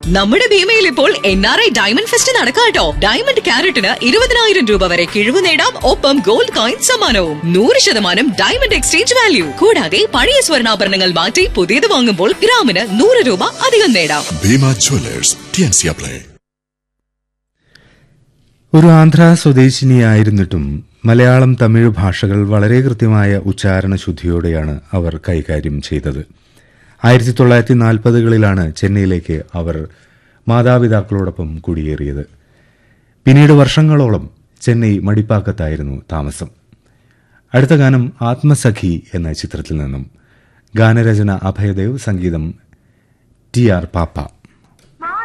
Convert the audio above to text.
നമ്മുടെ ഭീമയിൽ ഇപ്പോൾ N R I diamond fest നടക്കാട്ടോ ഡയമണ്ട് ക്യാരറ്റിന് ഇരുപതിനായിരം രൂപ വരെ കിഴിവ് നേടാം ഒപ്പം ഗോൾഡ് കോയിൻ സമ്മാനവും നൂറ് ശതമാനം ഡയമണ്ട് എക്സ്ചേഞ്ച് വാല്യൂ കൂടാതെ പഴയ സ്വർണ്ണാഭരണങ്ങൾ മാറ്റി പുതിയത് വാങ്ങുമ്പോൾ ഗ്രാമിന് നൂറ് രൂപ അധികം നേടാം ഭീമ ജ്വല്ലേഴ്സ് ടിയൻസിയ പ്ലേ ഒരു ആന്ധ്ര സ്വദേശിനിയായിരുന്നിട്ടും മലയാളം തമിഴ് ഭാഷകൾ വളരെ കൃത്യമായ ഉച്ചാരണ ശുദ്ധിയോടെയാണ് അവർ കൈകാര്യം ചെയ്തത് ആയിരത്തി തൊള്ളായിരത്തി നാൽപ്പതുകളിലാണ് ചെന്നൈയിലേക്ക് അവർ മാതാപിതാക്കളോടൊപ്പം കുടിയേറിയത് പിന്നീട് വർഷങ്ങളോളം ചെന്നൈ മടിപ്പാക്കത്തായിരുന്നു താമസം അടുത്ത ഗാനം ആത്മസഖി എന്ന ചിത്രത്തിൽ നിന്നും ഗാനരചന അഭയദേവ് സംഗീതം ടി ആർ പാപ്പ